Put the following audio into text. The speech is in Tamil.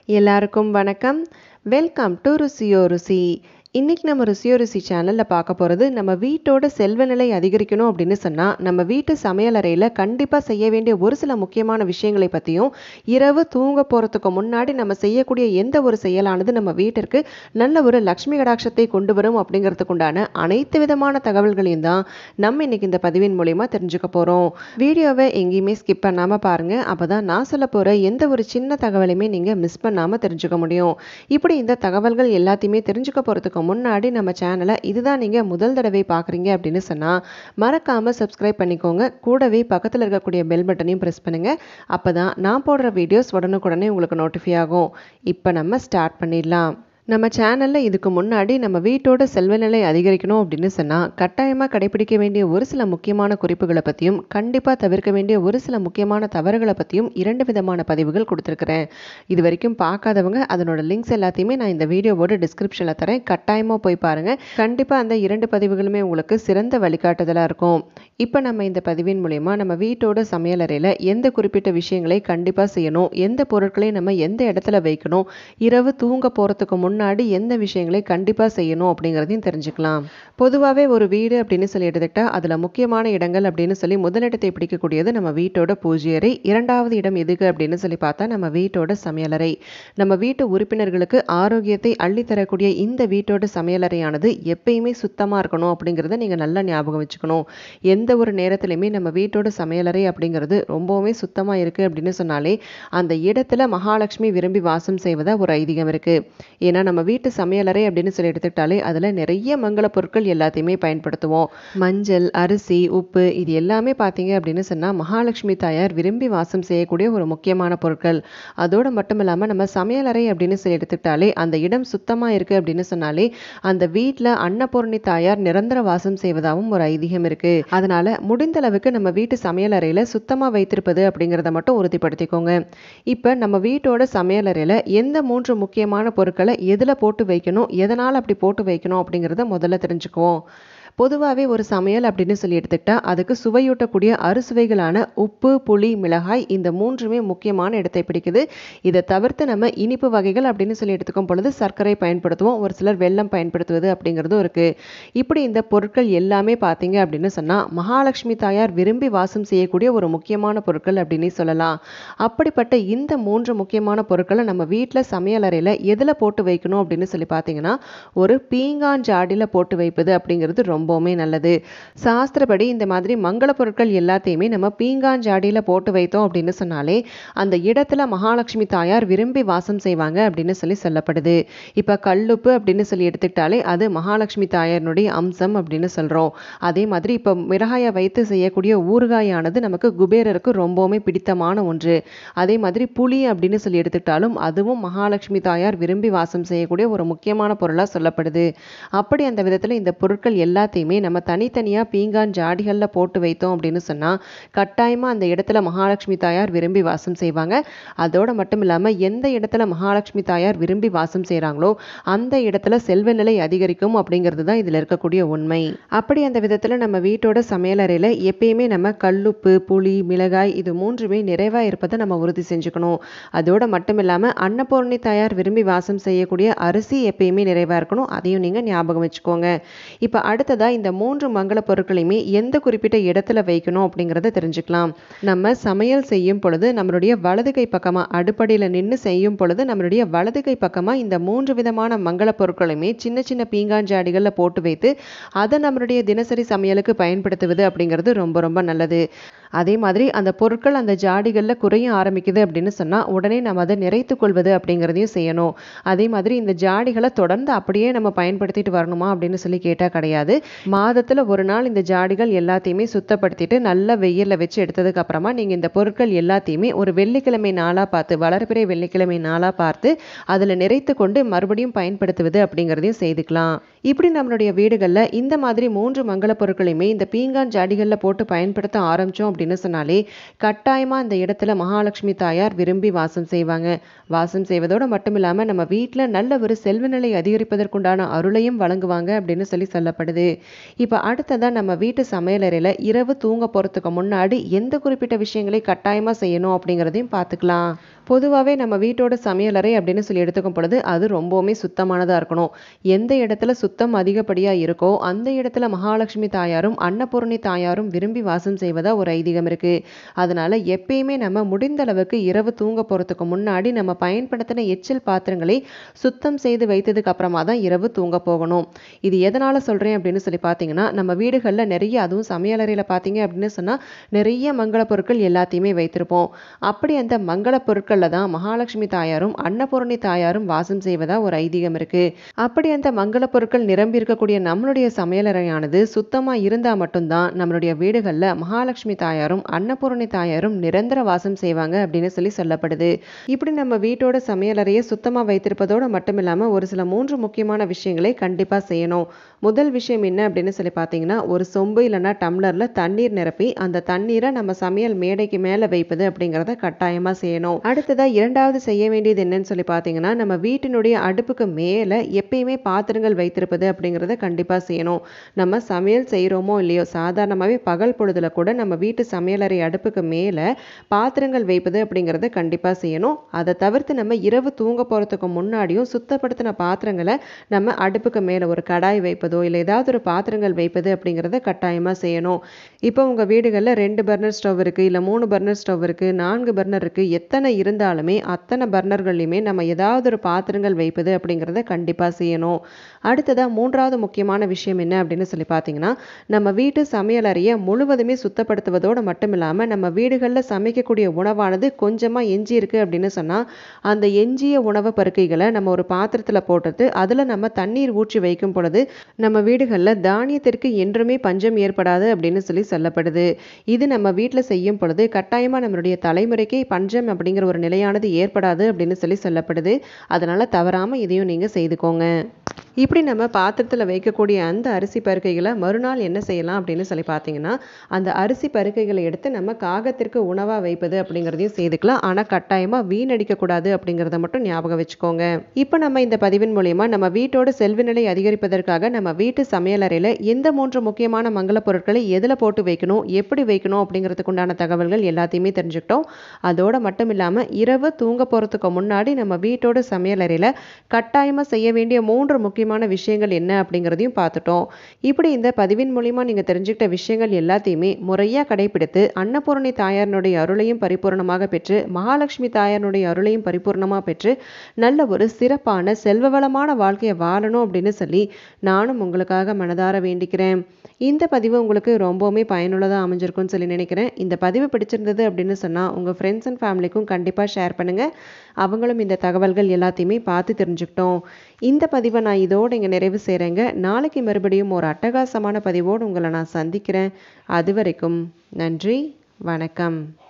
எல்லாருக்கும் வணக்கம் வெல்கம் டு ருசியோ ருசி இன்றைக்கி நம்ம ருசியோ ருசி சேனலில் பார்க்க போகிறது நம்ம வீட்டோட செல்வ நிலை அதிகரிக்கணும் அப்படின்னு சொன்னால் நம்ம வீட்டு சமையல் அறையில் கண்டிப்பாக செய்ய வேண்டிய ஒரு சில முக்கியமான விஷயங்களை பற்றியும் இரவு தூங்க போகிறதுக்கு முன்னாடி நம்ம செய்யக்கூடிய எந்த ஒரு செயலானது நம்ம வீட்டிற்கு நல்ல ஒரு லக்ஷ்மி கடாட்சத்தை கொண்டு வரும் அப்படிங்கிறதுக்கு உண்டான அனைத்து விதமான தகவல்களையும் தான் நம்ம இன்னைக்கு இந்த பதிவின் மூலயமா தெரிஞ்சுக்க போகிறோம் வீடியோவை எங்கேயுமே ஸ்கிப் பண்ணாமல் பாருங்கள் அப்போ தான் நான் சொல்ல போகிற எந்த ஒரு சின்ன தகவலையுமே நீங்கள் மிஸ் பண்ணாமல் தெரிஞ்சுக்க முடியும் இப்படி இந்த தகவல்கள் எல்லாத்தையுமே தெரிஞ்சுக்க போகிறதுக்கு முன்னாடி நம்ம சேனலை இதுதான் நீங்கள் முதல் தடவை பார்க்குறீங்க அப்படின்னு சொன்னால் மறக்காமல் சப்ஸ்கிரைப் பண்ணிக்கோங்க கூடவே பக்கத்தில் இருக்கக்கூடிய பெல் பட்டனையும் ப்ரெஸ் பண்ணுங்கள் அப்போ தான் நான் போடுற வீடியோஸ் உடனுக்குடனே உங்களுக்கு நோட்டிஃபை ஆகும் இப்போ நம்ம ஸ்டார்ட் பண்ணிடலாம் நம்ம சேனலில் இதுக்கு முன்னாடி நம்ம வீட்டோட செல்வநிலை அதிகரிக்கணும் அப்படின்னு சொன்னால் கட்டாயமாக கடைபிடிக்க வேண்டிய ஒரு சில முக்கியமான குறிப்புகளை பற்றியும் கண்டிப்பாக தவிர்க்க வேண்டிய ஒரு சில முக்கியமான தவறுகளை பற்றியும் இரண்டு விதமான பதிவுகள் கொடுத்துருக்குறேன் இது வரைக்கும் பார்க்காதவங்க அதனோட லிங்க்ஸ் எல்லாத்தையுமே நான் இந்த வீடியோவோட டிஸ்கிரிப்ஷனில் தரேன் கட்டாயமாக போய் பாருங்கள் கண்டிப்பாக அந்த இரண்டு பதிவுகளுமே உங்களுக்கு சிறந்த வழிகாட்டுதலாக இருக்கும் இப்போ நம்ம இந்த பதிவின் மூலயமா நம்ம வீட்டோட சமையலறையில் எந்த குறிப்பிட்ட விஷயங்களை கண்டிப்பாக செய்யணும் எந்த பொருட்களை நம்ம எந்த இடத்துல வைக்கணும் இரவு தூங்க போகிறதுக்கு முன்னாடி எந்த விஷயங்களை கண்டிப்பாக செய்யணும் அப்படிங்கிறதையும் தெரிஞ்சுக்கலாம் பொதுவாகவே ஒரு வீடு அப்படின்னு சொல்லி எடுத்துக்கிட்டால் அதில் முக்கியமான இடங்கள் அப்படின்னு சொல்லி முதலிடத்தை பிடிக்கக்கூடியது நம்ம வீட்டோட பூஜை அறை இரண்டாவது இடம் எதுக்கு அப்படின்னு சொல்லி பார்த்தா நம்ம வீட்டோட சமையலறை நம்ம வீட்டு உறுப்பினர்களுக்கு ஆரோக்கியத்தை அள்ளித்தரக்கூடிய இந்த வீட்டோட சமையலறையானது எப்பயுமே சுத்தமாக இருக்கணும் அப்படிங்கிறத நீங்கள் நல்லா ஞாபகம் வச்சுக்கணும் எந்த ஒரு நேரத்துலையுமே நம்ம வீட்டோட சமையலறை அப்படிங்கிறது ரொம்பவுமே சுத்தமாக இருக்குது அப்படின்னு சொன்னாலே அந்த இடத்துல மகாலட்சுமி விரும்பி வாசம் செய்வதா ஒரு ஐதீகம் இருக்குது ஏன்னா நம்ம வீட்டு சமையலறை அப்படின்னு சொல்லி எடுத்துக்கிட்டாலே அதில் நிறைய மங்கள பொருட்கள் எல்லாத்தையுமே பயன்படுத்துவோம் மஞ்சள் அரிசி உப்பு இது எல்லாமே பார்த்தீங்க அப்படின்னு சொன்னால் மகாலட்சுமி தாயார் விரும்பி வாசம் செய்யக்கூடிய ஒரு முக்கியமான பொருட்கள் அதோடு மட்டும் இல்லாமல் நம்ம சமையலறை அப்படின்னு சொல்லி எடுத்துக்கிட்டாலே அந்த இடம் சுத்தமாக இருக்குது அப்படின்னு சொன்னாலே அந்த வீட்டில் அன்னபூர்ணி தாயார் நிரந்தர வாசம் செய்வதாகவும் ஒரு ஐதீகம் இருக்குது அதனால் முடிந்த அளவுக்கு நம்ம வீட்டு சமையலறையில் சுத்தமாக வைத்திருப்பது அப்படிங்கிறத மட்டும் உறுதிப்படுத்திக்கோங்க இப்போ நம்ம வீட்டோட சமையலறையில் எந்த மூன்று முக்கியமான பொருட்களை எதில் போட்டு வைக்கணும் எதனால் அப்படி போட்டு வைக்கணும் அப்படிங்கிறத முதல்ல தெரிஞ்சுக்குவோம் பொதுவாகவே ஒரு சமையல் அப்படின்னு சொல்லி எடுத்துக்கிட்டா அதுக்கு சுவையூட்டக்கூடிய அறுசுவைகளான உப்பு புளி மிளகாய் இந்த மூன்றுமே முக்கியமான இடத்தை பிடிக்குது இதை தவிர்த்து நம்ம இனிப்பு வகைகள் அப்படின்னு சொல்லி எடுத்துக்கும் பொழுது சர்க்கரை பயன்படுத்துவோம் ஒரு சிலர் வெல்லம் பயன்படுத்துவது அப்படிங்கிறதும் இருக்குது இப்படி இந்த பொருட்கள் எல்லாமே பார்த்தீங்க அப்படின்னு சொன்னால் மகாலட்சுமி தாயார் விரும்பி வாசம் செய்யக்கூடிய ஒரு முக்கியமான பொருட்கள் அப்படின்னு சொல்லலாம் அப்படிப்பட்ட இந்த மூன்று முக்கியமான பொருட்களை நம்ம வீட்டில் சமையலறையில் எதில் போட்டு வைக்கணும் அப்படின்னு சொல்லி பார்த்தீங்கன்னா ஒரு பீங்கான் ஜாடியில் போட்டு வைப்பது அப்படிங்கிறது ரொம்ப ரொம்பவுமே நல்லது சாஸ்திரப்படி இந்த மாதிரி மங்கள பொருட்கள் எல்லாத்தையுமே நம்ம பீங்கான் ஜாடியில் போட்டு வைத்தோம் அப்படின்னு சொன்னாலே அந்த இடத்துல மகாலட்சுமி தாயார் விரும்பி வாசம் செய்வாங்க அப்படின்னு சொல்லி சொல்லப்படுது இப்போ கல்லுப்பு அப்படின்னு சொல்லி எடுத்துக்கிட்டாலே அது மகாலட்சுமி தாயாரினுடைய அம்சம் அப்படின்னு சொல்கிறோம் அதே மாதிரி இப்போ மிளகாயை வைத்து செய்யக்கூடிய ஊறுகாயானது நமக்கு குபேரருக்கு ரொம்பவுமே பிடித்தமான ஒன்று அதே மாதிரி புளி அப்படின்னு சொல்லி எடுத்துக்கிட்டாலும் அதுவும் மகாலட்சுமி தாயார் விரும்பி வாசம் செய்யக்கூடிய ஒரு முக்கியமான பொருளாக சொல்லப்படுது அப்படி அந்த விதத்தில் இந்த பொருட்கள் எல்லாத்தையும் எல்லாத்தையுமே நம்ம தனித்தனியாக பீங்கான் ஜாடிகளில் போட்டு வைத்தோம் அப்படின்னு சொன்னால் கட்டாயமாக அந்த இடத்துல மகாலட்சுமி தாயார் விரும்பி வாசம் செய்வாங்க அதோடு மட்டும் இல்லாமல் எந்த இடத்துல மகாலட்சுமி தாயார் விரும்பி வாசம் செய்கிறாங்களோ அந்த இடத்துல செல்வ நிலை அதிகரிக்கும் அப்படிங்கிறது தான் இதில் இருக்கக்கூடிய உண்மை அப்படி அந்த விதத்தில் நம்ம வீட்டோட சமையலறையில் எப்பயுமே நம்ம கல்லுப்பு புளி மிளகாய் இது மூன்றுமே நிறைவாக இருப்பதை நம்ம உறுதி செஞ்சுக்கணும் அதோடு மட்டும் இல்லாமல் அன்னபூர்ணி தாயார் விரும்பி வாசம் செய்யக்கூடிய அரிசி எப்பயுமே நிறைவாக இருக்கணும் அதையும் நீங்கள் ஞாபகம் வச்சுக்கோங்க இப்போ அடுத்ததாக இந்த மூன்று மங்கள பொருட்களையுமே எந்த குறிப்பிட்ட இடத்துல வைக்கணும் அப்படிங்கிறத தெரிஞ்சுக்கலாம் நம்ம சமையல் செய்யும் பொழுது நம்மளுடைய வலது கை பக்கமாக அடுப்படியில் நின்று செய்யும் பொழுது நம்மளுடைய வலது கை பக்கமாக இந்த மூன்று விதமான மங்கள பொருட்களையுமே சின்ன சின்ன பீங்கான் ஜாடிகளில் போட்டு வைத்து அதை நம்மளுடைய தினசரி சமையலுக்கு பயன்படுத்துவது அப்படிங்கிறது ரொம்ப ரொம்ப நல்லது அதே மாதிரி அந்த பொருட்கள் அந்த ஜாடிகளில் குறைய ஆரம்பிக்குது அப்படின்னு சொன்னால் உடனே நம்ம அதை நிறைத்து கொள்வது அப்படிங்கிறதையும் செய்யணும் அதே மாதிரி இந்த ஜாடிகளை தொடர்ந்து அப்படியே நம்ம பயன்படுத்திட்டு வரணுமா அப்படின்னு சொல்லி கேட்டால் கிடையாது மாதத்தில் ஒரு நாள் இந்த ஜாடிகள் எல்லாத்தையுமே சுத்தப்படுத்திட்டு நல்ல வெயிலில் வச்சு எடுத்ததுக்கு அப்புறமா நீங்கள் இந்த பொருட்கள் எல்லாத்தையுமே ஒரு வெள்ளிக்கிழமை நாளாக பார்த்து வளர்பிறை வெள்ளிக்கிழமை நாளாக பார்த்து அதில் நிறைத்து கொண்டு மறுபடியும் பயன்படுத்துவது அப்படிங்கிறதையும் செய்துக்கலாம் இப்படி நம்மளுடைய வீடுகளில் இந்த மாதிரி மூன்று மங்கள பொருட்களையுமே இந்த பீங்கான் ஜாடிகளில் போட்டு பயன்படுத்த ஆரம்பித்தோம் அப்படின்னு அப்படின்னு சொன்னாலே கட்டாயமாக அந்த இடத்துல மகாலட்சுமி தாயார் விரும்பி வாசம் செய்வாங்க வாசம் செய்வதோடு மட்டும் இல்லாமல் நம்ம வீட்டில் நல்ல ஒரு செல்வநிலை அதிகரிப்பதற்குண்டான அருளையும் வழங்குவாங்க அப்படின்னு சொல்லி சொல்லப்படுது இப்போ அடுத்ததாக நம்ம வீட்டு சமையலறையில் இரவு தூங்க போகிறதுக்கு முன்னாடி எந்த குறிப்பிட்ட விஷயங்களை கட்டாயமாக செய்யணும் அப்படிங்கிறதையும் பார்த்துக்கலாம் பொதுவாகவே நம்ம வீட்டோட சமையலறை அப்படின்னு சொல்லி எடுத்துக்கும் பொழுது அது ரொம்பவுமே சுத்தமானதாக இருக்கணும் எந்த இடத்துல சுத்தம் அதிகப்படியாக இருக்கோ அந்த இடத்துல மகாலட்சுமி தாயாரும் அன்னபூரணி தாயாரும் விரும்பி வாசம் செய்வதா ஒரு ஐதீகம் இருக்குது அதனால் எப்பயுமே நம்ம முடிந்த அளவுக்கு இரவு தூங்க போகிறதுக்கு முன்னாடி நம்ம பயன்படுத்தின எச்சில் பாத்திரங்களை சுத்தம் செய்து வைத்ததுக்கு அப்புறமா தான் இரவு தூங்க போகணும் இது எதனால் சொல்கிறேன் அப்படின்னு சொல்லி பார்த்தீங்கன்னா நம்ம வீடுகளில் நிறைய அதுவும் சமையலறையில் பார்த்தீங்க அப்படின்னு சொன்னால் நிறைய மங்கள பொருட்கள் எல்லாத்தையுமே வைத்திருப்போம் அப்படி அந்த மங்கள பொருட்களில் தான் மகாலட்சுமி தாயாரும் அன்னபூரணி தாயாரும் வாசம் செய்வதா ஒரு ஐதீகம் இருக்குது அப்படி அந்த மங்கள பொருட்கள் நிரம்பி இருக்கக்கூடிய நம்மளுடைய சமையலறையானது சுத்தமாக இருந்தால் மட்டும்தான் நம்மளுடைய வீடுகளில் மகாலட்சுமி தாயாரும் அன்னபூரணி தாயாரும் நிரந்தர வாசம் செய்வாங்க அப்படின்னு சொல்லி சொல்லப்படுது இப்படி நம்ம வீட்டோட சமையலறையை சுத்தமாக வைத்திருப்பதோடு மட்டும் இல்லாமல் ஒரு சில மூன்று முக்கியமான விஷயங்களை கண்டிப்பாக செய்யணும் முதல் விஷயம் என்ன அப்படின்னு சொல்லி பார்த்தீங்கன்னா ஒரு சொம்பு இல்லைன்னா டம்ளரில் தண்ணீர் நிரப்பி அந்த தண்ணீரை நம்ம சமையல் மேடைக்கு மேலே வைப்பது அப்படிங்கிறத கட்டாயமாக செய்யணும் அடுத்ததாக இரண்டாவது செய்ய வேண்டியது என்னன்னு சொல்லி பார்த்தீங்கன்னா நம்ம வீட்டினுடைய அடுப்புக்கு மேலே எப்பயுமே பாத்திரங்கள் வைத்திருப்பது அப்படிங்கிறத கண்டிப்பாக செய்யணும் நம்ம சமையல் செய்கிறோமோ இல்லையோ சாதாரணமாகவே பகல் பொழுதுல கூட நம்ம வீட்டு சமையலறை அடுப்புக்கு மேலே பாத்திரங்கள் வைப்பது அப்படிங்கிறத கண்டிப்பாக செய்யணும் அதை தவிர்த்து நம்ம இரவு தூங்க போகிறதுக்கு முன்னாடியும் சுத்தப்படுத்தின பாத்திரங்களை நம்ம அடுப்புக்கு மேலே ஒரு கடாய் வைப்பதோ இல்லை ஏதாவது ஒரு பாத்திரங்கள் வைப்பது அப்படிங்கிறத கட்டாயமாக செய்யணும் இப்போ உங்கள் வீடுகளில் ரெண்டு பர்னர் ஸ்டவ் இருக்குது இல்லை மூணு பர்னர் ஸ்டவ் இருக்குது நான்கு பர்னர் இருக்குது எத்தனை இருந்தாலுமே அத்தனை பர்னர்கள்லையுமே நம்ம ஏதாவது ஒரு பாத்திரங்கள் வைப்பது அப்படிங்கிறத கண்டிப்பாக செய்யணும் அடுத்ததாக மூன்றாவது முக்கியமான விஷயம் என்ன அப்படின்னு சொல்லி பார்த்தீங்கன்னா நம்ம வீட்டு சமையலறையை முழுவதுமே சுத்தப்படுத்துவதோடு மட்டும் இல்லாமல் நம்ம வீடுகளில் சமைக்கக்கூடிய உணவானது கொஞ்சமாக எஞ்சி இருக்குது அப்படின்னு சொன்னால் அந்த எஞ்சிய உணவு பருக்கைகளை நம்ம ஒரு பாத்திரத்தில் போட்டுட்டு அதில் நம்ம தண்ணீர் ஊற்றி வைக்கும் பொழுது நம்ம வீடுகளில் தானியத்திற்கு என்றுமே பஞ்சம் ஏற்படாது அப்படின்னு சொல்லி சொல்லப்படுது இது நம்ம வீட்டில் செய்யும் பொழுது கட்டாயமாக நம்மளுடைய தலைமுறைக்கே பஞ்சம் அப்படிங்கிற ஒரு நிலையானது ஏற்படாது அப்படின்னு சொல்லி சொல்லப்படுது அதனால் தவறாமல் இதையும் நீங்கள் செய்துக்கோங்க இப்படி நம்ம பாத்திரத்தில் வைக்கக்கூடிய அந்த அரிசி பருக்கைகளை மறுநாள் என்ன செய்யலாம் அப்படின்னு சொல்லி பார்த்தீங்கன்னா அந்த அரிசி பருக்கைகளை எடுத்து நம்ம காகத்திற்கு உணவாக வைப்பது அப்படிங்கிறதையும் செய்துக்கலாம் ஆனால் கட்டாயமாக வீணடிக்கக்கூடாது அப்படிங்கிறத மட்டும் ஞாபகம் வச்சுக்கோங்க இப்போ நம்ம இந்த பதிவின் மூலயமா நம்ம வீட்டோட செல்வநிலை அதிகரிப்பதற்காக நம்ம வீட்டு சமையலறையில் எந்த மூன்று முக்கியமான மங்கள பொருட்களை எதில் போட்டு வைக்கணும் எப்படி வைக்கணும் அப்படிங்கிறதுக்கு உண்டான தகவல்கள் எல்லாத்தையுமே தெரிஞ்சுக்கிட்டோம் அதோட மட்டும் இல்லாமல் இரவு தூங்க போகிறதுக்கு முன்னாடி நம்ம வீட்டோட சமையலறையில் கட்டாயமாக செய்ய வேண்டிய மூன்று முக்கியமான விஷயங்கள் என்ன அப்படிங்கிறதையும் பார்த்துட்டோம் இப்படி இந்த பதிவின் மூலிமா நீங்கள் தெரிஞ்சுக்கிட்ட விஷயங்கள் எல்லாத்தையுமே முறையாக கடைபிடித்து அன்னபூரணி தாயாரினுடைய அருளையும் பரிபூர்ணமாக பெற்று மகாலட்சுமி தாயாரினுடைய அருளையும் பரிபூர்ணமாக பெற்று நல்ல ஒரு சிறப்பான செல்வ வளமான வாழ்க்கையை வாழணும் அப்படின்னு சொல்லி நானும் உங்களுக்காக மனதார வேண்டிக்கிறேன் இந்த பதிவு உங்களுக்கு ரொம்பவுமே பயனுள்ளதாக அமைஞ்சிருக்கும்னு சொல்லி நினைக்கிறேன் இந்த பதிவு பிடிச்சிருந்தது அப்படின்னு சொன்னால் உங்கள் ஃப்ரெண்ட்ஸ் அண்ட் ஃபேமிலிக்கும் கண்டிப்பாக ஷேர் பண்ணுங்கள் அவங்களும் இந்த தகவல்கள் எல்லாத்தையுமே பார்த்து தெரிஞ்சுக்கிட்டோம் இந்த பதிவை நான் இதோடு இங்கே நிறைவு செய்கிறேங்க நாளைக்கு மறுபடியும் ஒரு அட்டகாசமான பதிவோடு உங்களை நான் சந்திக்கிறேன் அது வரைக்கும் நன்றி வணக்கம்